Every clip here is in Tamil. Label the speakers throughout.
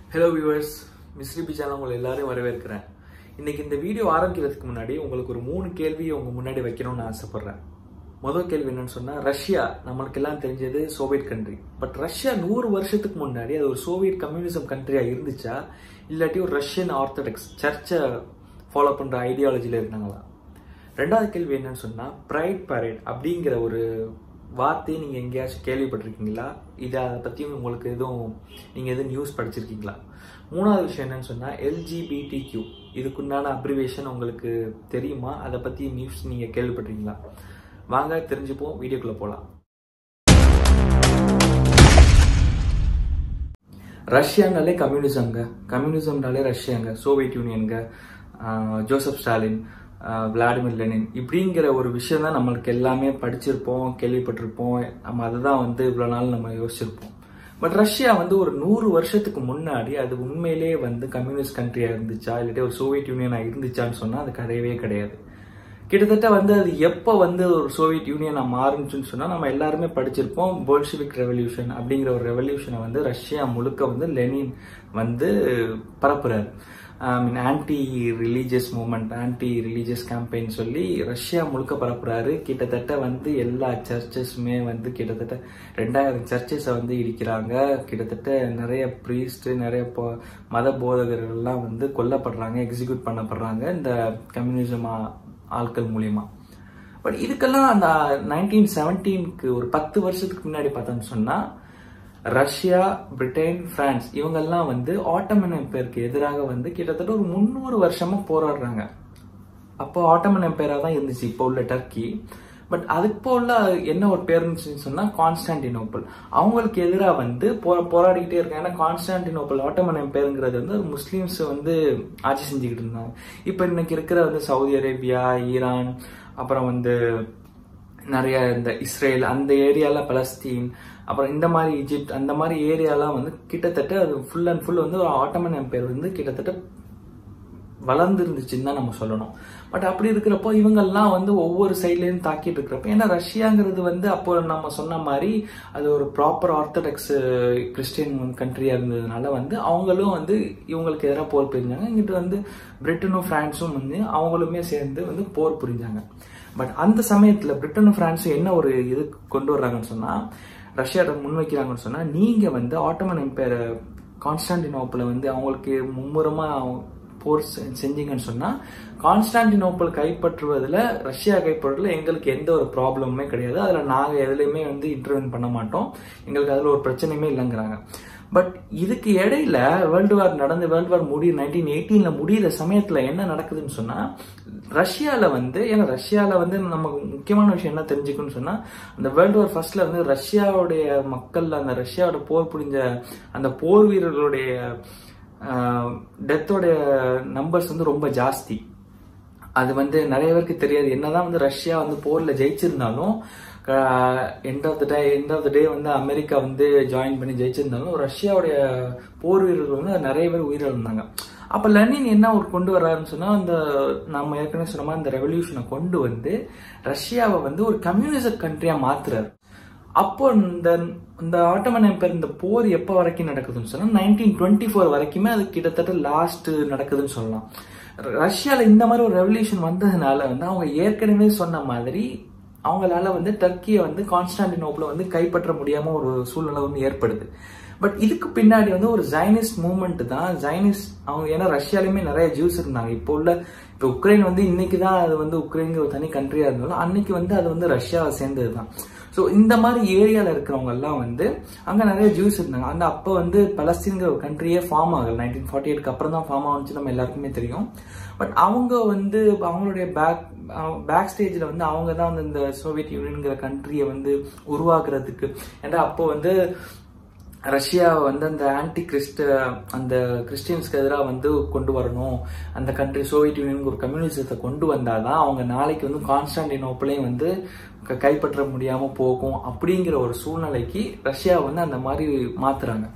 Speaker 1: hello viewers Misri B channel உங்களை எல்லாரையும் வரவேற்கிறேன் இன்னைக்கு இந்த வீடியோ ஆரம்பிக்கிறதுக்கு முன்னாடி உங்களுக்கு ஒரு மூணு கேள்வியை உங்க முன்னாடி வைக்கணும்னு ஆசைப்படுறேன் முதல் கேள்வி என்னன்னு சொன்னா ரஷ்யா நம்மளுக்கு எல்லாம் தெரிஞ்சது சோவியத் கண்ட்ரி பட் ரஷ்யா நூறு வருஷத்துக்கு முன்னாடி அது ஒரு சோவியத் கம்யூனிசம் கண்ட்ரியா இருந்துச்சா இல்லாட்டி ஒரு ரஷ்யன் ஆர்த்தடாக்ஸ் சர்ச்சை ஃபாலோ பண்ற ஐடியாலஜில இருந்தாங்களா ரெண்டாவது கேள்வி என்னன்னு சொன்னா ப்ரைட் பரேட் அப்படிங்கிற ஒரு வார்த்தையை நீங்க எங்கேயாச்சும் கேள்விப்பட்டிருக்கீங்களா இதை அதை பத்தியும் உங்களுக்கு எதுவும் நீங்க எதுவும் நியூஸ் படிச்சிருக்கீங்களா மூணாவது விஷயம் என்னன்னு சொன்னா எல்ஜிபிடி கியூ இதுக்குண்டான அப்ரிவேஷன் உங்களுக்கு தெரியுமா அதை பத்தி நியூஸ் நீங்க கேள்விப்பட்டிருக்கீங்களா வாங்க தெரிஞ்சுப்போம் வீடியோக்குள்ள போலாம் ரஷ்யானாலே கம்யூனிசம்ங்க கம்யூனிசம்னாலே ரஷ்யாங்க சோவியத் யூனியனுங்க ஆஹ் ஜோசப் ஸ்டாலின் ஆஹ் விளாடிமிர் லெனின் இப்படிங்கிற ஒரு விஷயம் தான் நம்மளுக்கு எல்லாமே படிச்சிருப்போம் கேள்விப்பட்டிருப்போம் நம்ம அதை தான் வந்து இவ்வளோ நாள் நம்ம யோசிச்சிருப்போம் பட் ரஷ்யா வந்து ஒரு நூறு வருஷத்துக்கு முன்னாடி அது உண்மையிலேயே வந்து கம்யூனிஸ்ட் கண்ட்ரியா இருந்துச்சா இல்லாட்டி ஒரு சோவியத் யூனியனா இருந்துச்சான்னு சொன்னா அது கிடையவே கிடையாது கிட்டத்தட்ட வந்து அது எப்போ வந்து ஒரு சோவியத் யூனியனா மாறுச்சுன்னு சொன்னா நம்ம எல்லாருமே படிச்சிருப்போம் போல்ஷிவிக் ரெவல்யூஷன் அப்படிங்கிற ஒரு ரெவல்யூஷனை வந்து ரஷ்யா முழுக்க வந்து லெனின் வந்து பரப்புறாரு I mean anti religious movement anti religious campaign சொல்லி ரஷ்யா முழுக்க பரப்புறாரு கிட்டத்தட்ட வந்து எல்லா சர்ச்சஸுமே வந்து கிட்டத்தட்ட ரெண்டாயிரம் சர்ச்சஸை வந்து இடிக்கிறாங்க கிட்டத்தட்ட நிறைய ப்ரீஸ்ட் நிறைய போ- மத போதகர்கள்லாம் வந்து கொல்லப்படுறாங்க எக்ஸிக்யூட் பண்ணப்படுறாங்க இந்த கம்யூனிசம் ஆட்கள் மூலியமா பட் இதுக்கெல்லாம் அந்த நைன்டீன் செவன்டீனுக்கு ஒரு பத்து வருஷத்துக்கு முன்னாடி பார்த்தோம்னு சொன்னா ரஷ்யா பிரிட்டன் பிரான்ஸ் இவங்கெல்லாம் வந்து ஆட்டமன் எம்பையருக்கு எதிராக வந்து கிட்டத்தட்ட ஒரு முந்நூறு வருஷமா போராடுறாங்க அப்போ ஆட்டமன் எம்பையரா தான் இருந்துச்சு இப்போ உள்ள டர்க்கி பட் அதுக்கு உள்ள என்ன ஒரு பேர் இருந்துச்சுன்னு சொன்னா கான்ஸ்டான்டினோப்பிள் அவங்களுக்கு எதிராக வந்து போ- போராடிக்கிட்டே இருக்காங்க ஏன்னா கான்ஸ்டான்டினோப்பிள் ஆட்டமன் எம்பையருங்கிறது வந்து முஸ்லீம்ஸ் வந்து ஆட்சி செஞ்சுக்கிட்டு இருந்தாங்க இப்போ இன்னைக்கு இருக்கிற வந்து சவுதி அரேபியா ஈரான் அப்புறம் வந்து நிறைய இந்த இஸ்ரேல் அந்த ஏரியால பலஸ்தீன் அப்புறம் இந்த மாதிரி ஈஜிப்ட் அந்த மாதிரி ஏரியாலாம் வந்து கிட்டத்தட்ட அது ஃபுல் அண்ட் ஃபுல் வந்து ஒரு ஆட்டமன் எம்பையர் வந்து கிட்டத்தட்ட வளர்ந்துருந்துச்சுன்னு தான் நம்ம சொல்லணும் பட் அப்படி இருக்கிறப்போ இவங்கெல்லாம் வந்து ஒவ்வொரு சைட்லேயும் தாக்கிட்டு இருக்கிறப்ப ஏன்னா ரஷ்யாங்கிறது வந்து அப்போ நம்ம சொன்ன மாதிரி அது ஒரு ப்ராப்பர் ஆர்த்தடாக்ஸ் கிறிஸ்டியன் கண்ட்ரியா இருந்ததுனால வந்து அவங்களும் வந்து இவங்களுக்கு எதிராக போர் புரிஞ்சாங்க இங்கிட்டு வந்து பிரிட்டனும் பிரான்ஸும் வந்து அவங்களுமே சேர்ந்து வந்து போர் புரிஞ்சாங்க பட் அந்த சமயத்துல பிரிட்டனும் பிரான்ஸும் என்ன ஒரு இது கொண்டு வர்றாங்கன்னு சொன்னா ரஷ்யாட்ட முன்வைக்கிறாங்கன்னு சொன்னா நீங்க வந்து ஆட்டோமன் எம்பையர் கான்ஸ்டான்டினோப்பிள் வந்து அவங்களுக்கு மும்முரமா போர் செ- செஞ்சீங்கன்னு சொன்னா கான்ஸ்டான்டினோப்பிள் கைப்பற்றுவதில் ரஷ்யா கைப்பற்றுவதில் எங்களுக்கு எந்த ஒரு ப்ராப்ளமுமே கிடையாது அதுல நாங்க எதுலையுமே வந்து இன்டர்வென் பண்ண மாட்டோம் எங்களுக்கு அதுல ஒரு பிரச்சனையுமே இல்லைங்கிறாங்க பட் இதுக்கு இடையில வேர்ல்டு வார் நடந்து வேர்ல்டு வார் முடிய நைன்டீன் எயிட்டீன்ல முடியிற சமயத்துல என்ன நடக்குதுன்னு சொன்னா ரஷ்யால வந்து ஏன்னா ரஷ்யால வந்து நமக்கு முக்கியமான விஷயம் என்ன தெரிஞ்சுக்கணும்னு சொன்னா அந்த வேர்ல்டு வார் ஃபர்ஸ்ட்ல வந்து ரஷ்யாவுடைய மக்கள் அந்த ரஷ்யாவோட போர் புரிஞ்ச அந்த போர் வீரர்களுடைய டெத்தோடைய நம்பர்ஸ் வந்து ரொம்ப ஜாஸ்தி அது வந்து நிறைய பேருக்கு தெரியாது என்னதான் வந்து ரஷ்யா வந்து போர்ல ஜெயிச்சிருந்தாலும் end of the day end of the day வந்து அமெரிக்கா வந்து ஜாயின் பண்ணி ஜெயிச்சிருந்தாலும் ரஷ்யாவுடைய போர் வீரர்கள் வந்து நிறைய பேர் உயிரிழந்தாங்க அப்ப லெனின் என்ன ஒரு கொண்டு வர்றாருன்னு சொன்னா அந்த நம்ம ஏற்கனவே சொன்ன மாதிரி அந்த ரெவல்யூஷனை கொண்டு வந்து ரஷ்யாவை வந்து ஒரு கம்யூனிச கண்ட்ரியா மாத்துறாரு அப்போ இந்த இந்த ஆட்டோமன் எம்பையர் இந்த போர் எப்போ வரைக்கும் நடக்குதுன்னு சொன்னா நைன்டீன் டுவெண்ட்டி ஃபோர் வரைக்குமே அது கிட்டத்தட்ட லாஸ்ட் நடக்குதுன்னு சொல்லலாம் ரஷ்யால இந்த மாதிரி ஒரு ரெவல்யூஷன் வந்ததுனால வந்து அவங்க ஏற்கனவே சொன்ன மாதிரி அவங்களால வந்து டர்க்கியை வந்து கான்ஸ்டான்டினோப்பிள வந்து கைப்பற்ற முடியாம ஒரு சூழ்நிலை வந்து ஏற்படுது பட் இதுக்கு பின்னாடி வந்து ஒரு ஜைனிஸ்ட் மூவ்மெண்ட் தான் ஜைனிஸ்ட் அவங்க ஏன்னா ரஷ்யாலையுமே நிறைய ஜூஸ் இருந்தாங்க இப்போ உள்ள இப்போ உக்ரைன் வந்து இன்னைக்கு தான் அது வந்து உக்ரைன்கிற ஒரு தனி கண்ட்ரியா இருந்தாலும் அன்னைக்கு வந்து அது வந்து ரஷ்யாவை சேர்ந்தது தான் ஸோ இந்த மாதிரி ஏரியால இருக்கிறவங்க எல்லாம் வந்து அங்க நிறைய ஜூஸ் இருந்தாங்க அந்த அப்போ வந்து பலஸ்தீன்கிற ஒரு கண்ட்ரியே ஃபார்ம் ஆகல நைன்டீன் ஃபார்ட்டி எயிட்க்கு அப்புறம் தான் ஃபார்ம் ஆகுச்சு நம்ம எல்லாருக்குமே தெரியும் பட் அவங்க வந்து அவங்களுடைய பேக் பேக் ஸ்டேஜ்ல வந்து அவங்க தான் வந்து இந்த சோவியத் யூனியன்கிற கண்ட்ரியை வந்து உருவாக்குறதுக்கு ஏன்னா அப்போ வந்து ரஷ்யா வந்து அந்த ஆன்டி கிறிஸ்ட அந்த கிறிஸ்டியன்ஸ்க்கு எதிராக வந்து கொண்டு வரணும் அந்த கண்ட்ரி சோவியத் யூனியனுக்கு ஒரு கம்யூனிசத்தை கொண்டு வந்தாதான் அவங்க நாளைக்கு வந்து கான்ஸ்டான்டினோப்பிளையும் வந்து க- கைப்பற்ற முடியாம போகும் அப்படிங்கிற ஒரு சூழ்நிலைக்கு ரஷ்யா வந்து அந்த மாதிரி மாத்துறாங்க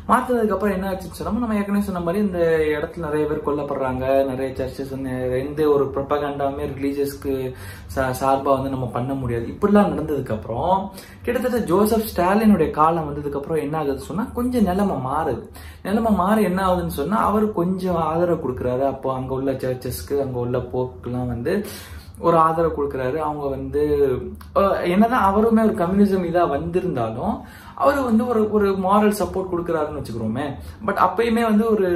Speaker 1: மாத்தினதுக்கு அப்புறம் என்ன ஆச்சுன்னு சொன்னா நம்ம ஏற்கனவே சொன்ன மாதிரி இந்த இடத்துல நிறைய பேர் கொல்லப்படுறாங்க நிறைய சர்ச்சஸ் வந்து எந்த ஒரு ப்ரொபகண்டாமே ரிலீஜியஸ்க்கு சார்பா வந்து நம்ம பண்ண முடியாது இப்படிலாம் நடந்ததுக்கு அப்புறம் கிட்டத்தட்ட ஜோசப் ஸ்டாலினுடைய காலம் வந்ததுக்கு அப்புறம் என்ன ஆகுதுன்னு சொன்னா கொஞ்சம் நிலைமை மாறுது நிலைமை மாறி என்ன ஆகுதுன்னு சொன்னா அவர் கொஞ்சம் ஆதரவு கொடுக்குறாரு அப்போ அங்க உள்ள சர்ச்சஸ்க்கு அங்க உள்ள போக்குலாம் வந்து ஒரு ஆதரவு கொடுக்குறாரு அவங்க வந்து அஹ், என்னதான் அவருமே ஒரு கம்யூனிசம் இதா வந்திருந்தாலும் அவர் வந்து ஒரு ஒரு மாரல் சப்போர்ட் கொடுக்குறாருன்னு வச்சுக்கிறோமே பட் அப்பயுமே வந்து ஒரு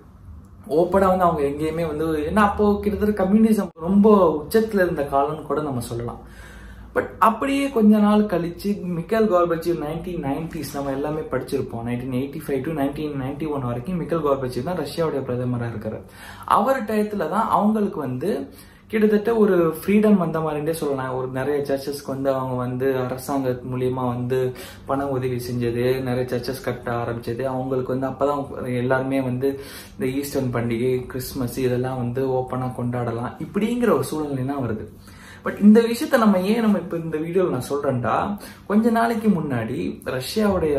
Speaker 1: ஓப்பனா வந்து அவங்க எங்கேயுமே வந்து ஏன்னா அப்போ கிட்டத்தட்ட கம்யூனிசம் ரொம்ப உச்சத்துல இருந்த காலம்னு கூட நம்ம சொல்லலாம் பட் அப்படியே கொஞ்ச நாள் கழிச்சு மிக்கல் கார்பச்சீவ் நைன்டீன் நைன்டிஸ் நம்ம எல்லாமே படிச்சிருப்போம் nineteen eighty five to nineteen ninety one வரைக்கும் மிக்கல் கார்பச்சீவ் தான் ரஷ்யாவுடைய பிரதமராக இருக்காரு அவர் டயத்துல தான் அவங்களுக்கு வந்து கிட்டத்தட்ட ஒரு ஃப்ரீடம் வந்த மாதிரிட்டே சொல்லலாம் ஒரு நிறைய சர்ச்சஸ்க்கு வந்து அவங்க வந்து அரசாங்க மூலியமா வந்து பண உதவி செஞ்சது நிறைய சர்ச்சஸ் கட்ட ஆரம்பிச்சது அவங்களுக்கு வந்து அப்பதான் எல்லாருமே வந்து இந்த ஈஸ்டர்ன் பண்டிகை கிறிஸ்மஸ் இதெல்லாம் வந்து ஓப்பனா கொண்டாடலாம் இப்படிங்கிற ஒரு சூழ்நிலை தான் வருது பட் இந்த விஷயத்த நம்ம ஏன் நம்ம இப்ப இந்த வீடியோல நான் சொல்றேன்டா கொஞ்ச நாளைக்கு முன்னாடி ரஷ்யாவுடைய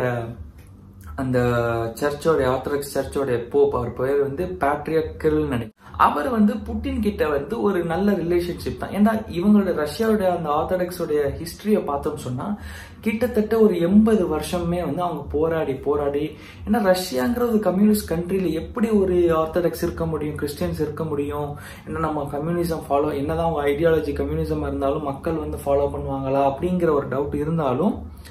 Speaker 1: அந்த சர்ச்சோடைய ஆர்த்தடாக்ஸ் சர்ச்சோடைய போப் அவர் பேர் வந்து பேட்ரியாக்கல் நினைக்கிறேன் அவர் வந்து புட்டின் கிட்ட வந்து ஒரு நல்ல ரிலேஷன்ஷிப் தான் ஏன்னா இவங்களோட ரஷ்யாவுடைய அந்த ஆர்த்தடாக்ஸோடைய ஹிஸ்டரியை பார்த்தோம்னு சொன்னா கிட்டத்தட்ட ஒரு எண்பது வருஷமே வந்து அவங்க போராடி போராடி ஏன்னா ரஷ்யாங்கிற ஒரு கம்யூனிஸ்ட் கண்ட்ரில எப்படி ஒரு ஆர்த்தடாக்ஸ் இருக்க முடியும் கிறிஸ்டியன்ஸ் இருக்க முடியும் ஏன்னா நம்ம கம்யூனிசம் ஃபாலோ என்னதான் அவங்க ஐடியாலஜி கம்யூனிசம் இருந்தாலும் மக்கள் வந்து ஃபாலோ பண்ணுவாங்களா அப்படிங்கிற ஒரு டவுட் இருந்தாலும்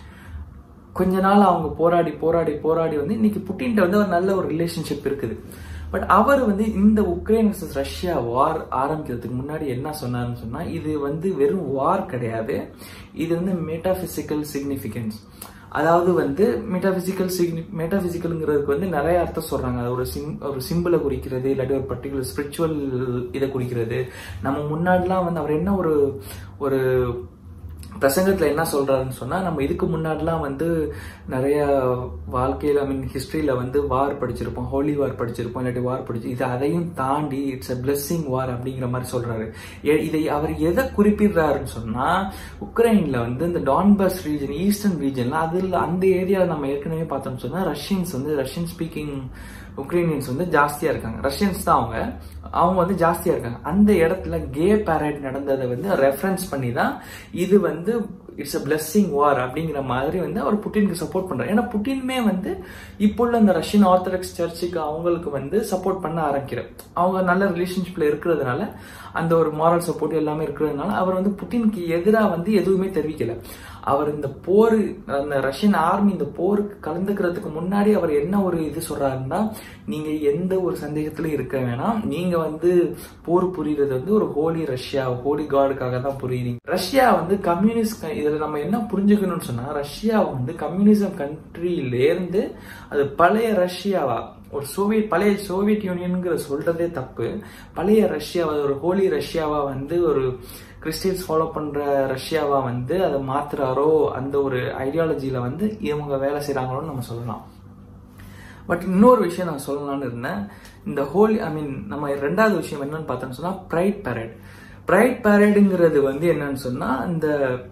Speaker 1: கொஞ்ச நாள் அவங்க போராடி போராடி போராடி வந்து இன்னைக்கு புட்டின்ட்ட வந்து ஒரு நல்ல ஒரு ரிலேஷன்ஷிப் இருக்குது பட் அவர் வந்து இந்த உக்ரைன் vs ரஷ்யா வார் ஆரம்பிக்கிறதுக்கு முன்னாடி என்ன சொன்னாருன்னு சொன்னா இது வந்து வெறும் வார் கிடையாது இது வந்து மெட்டாபிசிக்கல் சிக்னிஃபிகன்ஸ் அதாவது வந்து மெட்டாபிசிக்கல் சிக்னி மெட்டாபிசிக்கல்ங்கிறதுக்கு வந்து நிறைய அர்த்தம் சொல்றாங்க அது ஒரு சிம் ஒரு சிம்பிளை குறிக்கிறது இல்லாட்டி ஒரு பர்டிகுலர் ஸ்பிரிச்சுவல் இதை குறிக்கிறது நம்ம முன்னாடிலாம் வந்து அவர் என்ன ஒரு ஒரு பிரசங்கத்துல என்ன சொல்றாருன்னு சொன்னா நம்ம இதுக்கு முன்னாடிலாம் வந்து நிறைய வாழ்க்கையில ஐ மீன் ஹிஸ்டரியில வந்து வார் படிச்சிருப்போம் ஹோலி வார் படிச்சிருப்போம் இல்லாட்டி வார் படிச்சு இது அதையும் தாண்டி இட்ஸ் அ பிளெஸ்ஸிங் வார் அப்படிங்கிற மாதிரி சொல்றாரு எ- இதை அவர் எதை குறிப்பிடுறாருன்னு சொன்னா உக்ரைன்ல வந்து இந்த டான்பஸ் ரீஜன் ஈஸ்டர்ன் ரீஜன்ல அதுல அந்த ஏரியாவில் நம்ம ஏற்கனவே பார்த்தோம்னு சொன்னா ரஷ்யன்ஸ் வந்து ரஷ்யன் ஸ்பீக்கிங் உக்ரைனியன்ஸ் வந்து ஜாஸ்தியா இருக்காங்க ரஷ்யன்ஸ் தான் அவங்க அவங்க வந்து ஜாஸ்தியா இருக்காங்க அந்த இடத்துல கே பேரட் நடந்ததை வந்து ரெஃபரன்ஸ் பண்ணி தான் இது வந்து இட்ஸ் அ பிளெஸ்ஸிங் வார் அப்படிங்கிற மாதிரி வந்து அவர் புட்டினுக்கு சப்போர்ட் பண்றாரு ஏன்னா புட்டினுமே வந்து இப்போ உள்ள அந்த ரஷ்யன் ஆர்த்தடாக்ஸ் சர்ச்சுக்கு அவங்களுக்கு வந்து சப்போர்ட் பண்ண ஆரம்பிக்கிறார் அவங்க நல்ல ரிலேஷன்ஷிப்ல இருக்கிறதுனால அந்த ஒரு மாரல் சப்போர்ட் எல்லாமே இருக்கிறதுனால அவர் வந்து புட்டினுக்கு எதிராக வந்து எதுவுமே தெரிவிக்கல அவர் இந்த போர் அந்த ரஷ்யன் ஆர்மி இந்த போருக்கு கலந்துக்கிறதுக்கு முன்னாடி அவர் என்ன ஒரு இது சொல்றாருன்னா நீங்க எந்த ஒரு சந்தேகத்திலும் இருக்க வேணாம் நீங்க வந்து போர் புரியுறது வந்து ஒரு ஹோலி ரஷ்யா ஹோலி காடுக்காக தான் புரியுறீங்க ரஷ்யா வந்து கம்யூனிஸ்ட் இதுல நம்ம என்ன புரிஞ்சுக்கணும்னு சொன்னா ரஷ்யா வந்து கம்யூனிசம் கண்ட்ரியில இருந்து அது பழைய ரஷ்யாவா ஒரு சோவியத் பழைய சோவியத் யூனியன்ங்கிற சொல்றதே தப்பு பழைய ரஷ்யாவா ஒரு ஹோலி ரஷ்யாவா வந்து ஒரு கிறிஸ்டியன்ஸ் ஃபாலோ பண்ற ரஷ்யாவா வந்து அதை மாத்துறாரோ அந்த ஒரு ஐடியாலஜியில வந்து இவங்க வேலை செய்றாங்களோன்னு நம்ம சொல்லலாம் பட் இன்னொரு விஷயம் நான் சொல்லலாம்னு இருந்தேன் இந்த ஹோலி ஐ மீன் நம்ம ரெண்டாவது விஷயம் என்னன்னு பார்த்தோம்னு சொன்னா ப்ரைட் பேரட் ப்ரைட் பேரடுங்கிறது வந்து என்னன்னு சொன்னா இந்த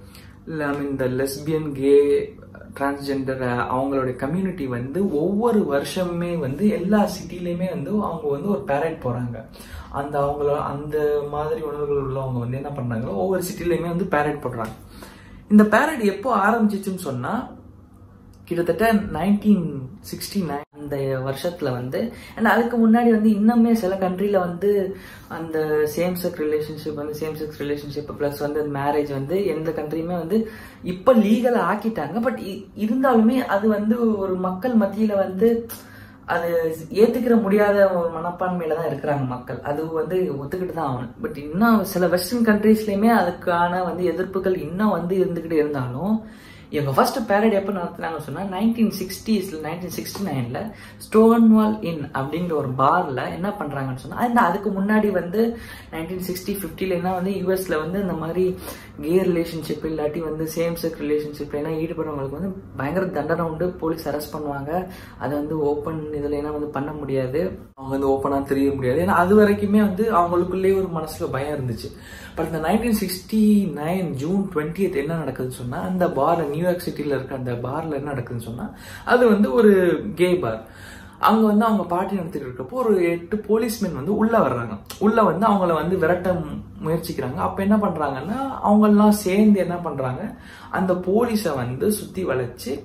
Speaker 1: ஐ மீன் இந்த லெஸ்பியன் கே டிரான்ஸ்ஜெண்டர் அவங்களுடைய கம்யூனிட்டி வந்து ஒவ்வொரு வருஷமுமே வந்து எல்லா சிட்டிலையுமே வந்து அவங்க வந்து ஒரு பேரட் போறாங்க அந்த அவங்கள அந்த மாதிரி உணர்வுகள் உள்ளவங்க வந்து என்ன பண்றாங்களோ ஒவ்வொரு சிட்டிலையுமே வந்து பேரட் போடுறாங்க இந்த பேரட் எப்போ ஆரம்பிச்சிச்சுன்னு சொன்னா கிட்டத்தட்ட நைன்டீன் சிக்ஸ்டி நைன் அந்த வருஷத்துல வந்து அண்ட் அதுக்கு முன்னாடி வந்து இன்னுமே சில கண்ட்ரில வந்து அந்த சேம் செக்ஸ் ரிலேஷன்ஷிப் வந்து சேம் செக்ஸ் ரிலேஷன்ஷிப் ப்ளஸ் வந்து மேரேஜ் வந்து எந்த கண்ட்ரியுமே வந்து இப்ப லீகலா ஆக்கிட்டாங்க பட் இருந்தாலுமே அது வந்து ஒரு மக்கள் மத்தியில வந்து அது ஏத்துக்கிற முடியாத ஒரு மனப்பான்மையில தான் இருக்கிறாங்க மக்கள் அது வந்து ஒத்துக்கிட்டு தான் ஆகணும் பட் இன்னும் சில வெஸ்டர்ன் கண்ட்ரீஸ்லயுமே அதுக்கான வந்து எதிர்ப்புகள் இன்னும் வந்து இருந்துகிட்டு இருந்தாலும் இவங்க ஃபர்ஸ்ட் பேரட் எப்போ நடத்துனாங்கன்னு சொன்னா நைன்டீன் சிக்ஸ்டீஸ்ல நைன்டீன் சிக்ஸ்டி நைன்ல ஸ்டோன்வால் இன் அப்படிங்கிற ஒரு பார்ல என்ன பண்றாங்கன்னு சொன்னா அந்த அதுக்கு முன்னாடி வந்து நைன்டீன் சிக்ஸ்டி ஃபிஃப்டில என்ன வந்து யூஎஸ்ல வந்து இந்த மாதிரி கே ரிலேஷன்ஷிப் இல்லாட்டி வந்து சேம் செக் ரிலேஷன்ஷிப்ல எல்லாம் ஈடுபடுறவங்களுக்கு வந்து பயங்கர தண்டனை உண்டு போலீஸ் அரெஸ்ட் பண்ணுவாங்க அதை வந்து ஓப்பன் இதுல எல்லாம் வந்து பண்ண முடியாது அவங்க வந்து ஓப்பனா தெரிய முடியாது ஏன்னா அது வரைக்குமே வந்து அவங்களுக்குள்ளேயே ஒரு மனசுல பயம் இருந்துச்சு பட் இந்த nineteen sixty nine June twenty என்ன நடக்குதுன்னு சொன்னா அந்த பார் நியூ நியூயார்க் சிட்டியில் இருக்க அந்த பார்ல என்ன நடக்குதுன்னு சொன்னா அது வந்து ஒரு கே பார் அங்க வந்து அவங்க பார்ட்டி நடத்திட்டு இருக்கப்போ ஒரு எட்டு போலீஸ்மென் வந்து உள்ள வர்றாங்க உள்ள வந்து அவங்கள வந்து விரட்ட மு- முயற்சிக்கிறாங்க அப்ப என்ன பண்றாங்கன்னா அவங்கெல்லாம் சேர்ந்து என்ன பண்றாங்க அந்த போலீஸை வந்து சுத்தி வளைச்சு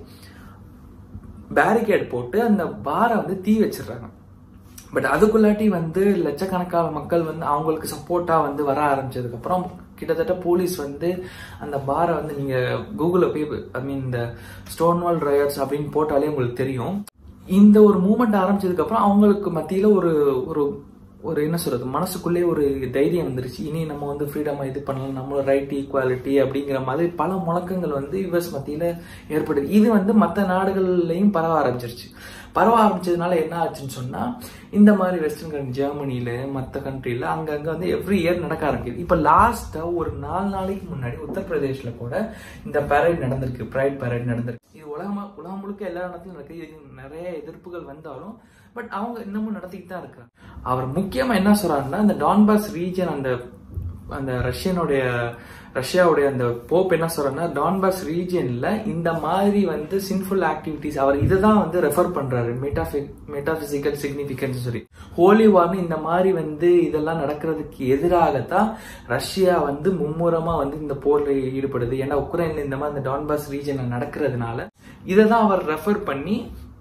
Speaker 1: பேரிகேட் போட்டு அந்த பாரை வந்து தீ வச்சிடுறாங்க பட் அதுக்குள்ளாட்டி வந்து லட்சக்கணக்கான மக்கள் வந்து அவங்களுக்கு சப்போர்ட்டா வந்து வர ஆரம்பிச்சதுக்கு அப்புறம் கிட்டத்தட்ட போலீஸ் வந்து அந்த பாரை வந்து நீங்க கூகுள்ல போய் ஐ மீன் இந்த ஸ்டோன் வால் ரயர்ஸ் அப்படின்னு போட்டாலே உங்களுக்கு தெரியும் இந்த ஒரு மூமெண்ட் ஆரம்பிச்சதுக்கு அப்புறம் அவங்களுக்கு மத்தியில ஒரு ஒரு ஒரு என்ன சொல்றது மனசுக்குள்ளே ஒரு தைரியம் வந்துருச்சு இனி நம்ம வந்து ஃப்ரீடமா இது பண்ணலாம் நம்மளோட ரைட் ஈக்குவாலிட்டி அப்படிங்கிற மாதிரி பல முழக்கங்கள் வந்து யுஎஸ் மத்தியில ஏற்படுது இது வந்து மற்ற நாடுகள்லயும் பரவ ஆரம்பிச்சிருச்சு பரவ ஆரம்பிச்சதுனால என்ன ஆச்சுன்னு சொன்னா இந்த மாதிரி வெஸ்டர்ன் கண்ட்ரி ஜெர்மனில மற்ற கண்ட்ரில அங்கங்க வந்து எவ்ரி இயர் நடக்க ஆரம்பிக்குது இப்ப லாஸ்டா ஒரு நாலு நாளைக்கு முன்னாடி உத்தரப்பிரதேஷ்ல கூட இந்த பரேட் நடந்திருக்கு ப்ரைட் பரேட் நடந்திருக்கு இது உலகமா உலகம் முழுக்க எல்லா இடத்துலயும் நடக்குது இது நிறைய எதிர்ப்புகள் வந்தாலும் பட் அவங்க இன்னமும் நடத்திக்கிட்டு தான் இருக்காங்க அவர் முக்கியமா என்ன சொல்றாருன்னா இந்த டான்பாஸ் ரீஜன் அந்த அந்த ரஷ்யனுடைய ரஷ்யாவுடைய அந்த போப் என்ன சொல்றாருன்னா டான்பாஸ் ரீஜன்ல இந்த மாதிரி வந்து சின்ஃபுல் ஆக்டிவிட்டிஸ் அவர் இதை தான் வந்து ரெஃபர் பண்றாரு மெட்டாஃபிக் மெட்டாபிசிக்கல் சிக்னிபிகன்ஸ் சொல்லி ஹோலி வார்னு இந்த மாதிரி வந்து இதெல்லாம் நடக்கிறதுக்கு எதிராகத்தான் ரஷ்யா வந்து மும்முரமா வந்து இந்த போர்ல ஈடுபடுது ஏன்னா உக்ரைன்ல இந்த மாதிரி இந்த டான்பாஸ் ரீஜன்ல நடக்கிறதுனால இதை தான் அவர் ரெஃபர் பண்ணி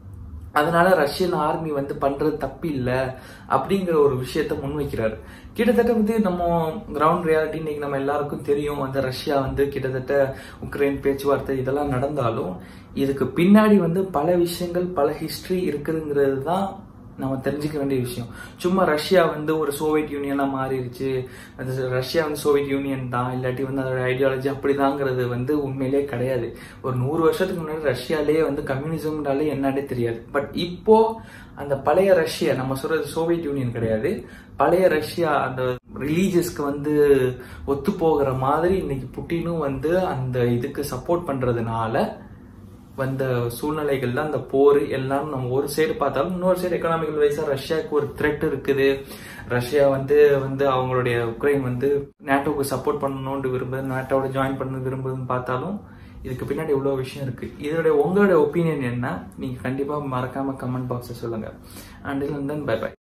Speaker 1: அதனால ரஷ்யன் ஆர்மி வந்து பண்றது தப்பு இல்ல அப்படிங்கிற ஒரு விஷயத்த முன்வைக்கிறாரு கிட்டத்தட்ட வந்து நம்ம கிரவுண்ட் ரியாலிட்டி இன்னைக்கு நம்ம எல்லாருக்கும் தெரியும் அந்த ரஷ்யா வந்து கிட்டத்தட்ட உக்ரைன் பேச்சுவார்த்தை இதெல்லாம் நடந்தாலும் இதுக்கு பின்னாடி வந்து பல விஷயங்கள் பல ஹிஸ்டரி இருக்குதுங்கிறது தான் நம்ம தெரிஞ்சுக்க வேண்டிய விஷயம் சும்மா ரஷ்யா வந்து ஒரு சோவியத் யூனியனா மாறிடுச்சு அது ரஷ்யா வந்து சோவியத் யூனியன் தான் இல்லாட்டி வந்து அதோட ஐடியாலஜி அப்படிதாங்கிறது வந்து உண்மையிலே கிடையாது ஒரு நூறு வருஷத்துக்கு முன்னாடி ரஷ்யாலேயே வந்து கம்யூனிசம்னாலே என்னன்னே தெரியாது பட் இப்போ அந்த பழைய ரஷ்யா நம்ம சொல்றது சோவியத் யூனியன் கிடையாது பழைய ரஷ்யா அந்த ரிலீஜியஸ்க்கு வந்து ஒத்து போகிற மாதிரி இன்னைக்கு புட்டினும் வந்து அந்த இதுக்கு சப்போர்ட் பண்றதுனால வந்த சூழ்நிலைகள் தான் அந்த போர் எல்லாம் நம்ம ஒரு சைடு பார்த்தாலும் இன்னொரு சைடு எக்கனாமிக்கல் வைஸா ரஷ்யாவுக்கு ஒரு த்ரெட் இருக்குது ரஷ்யா வந்து வந்து அவங்களுடைய உக்ரைன் வந்து நேட்டோவுக்கு சப்போர்ட் பண்ணணும்னு விரும்புது நேட்டோட ஜாயின் பண்ண விரும்புதுன்னு பார்த்தாலும் இதுக்கு பின்னாடி இவ்வளோ விஷயம் இருக்கு இதோட உங்களுடைய ஒப்பீனியன் என்ன நீங்க கண்டிப்பா மறக்காம கமெண்ட் பாக்ஸை சொல்லுங்க அண்ட் தென் பை பை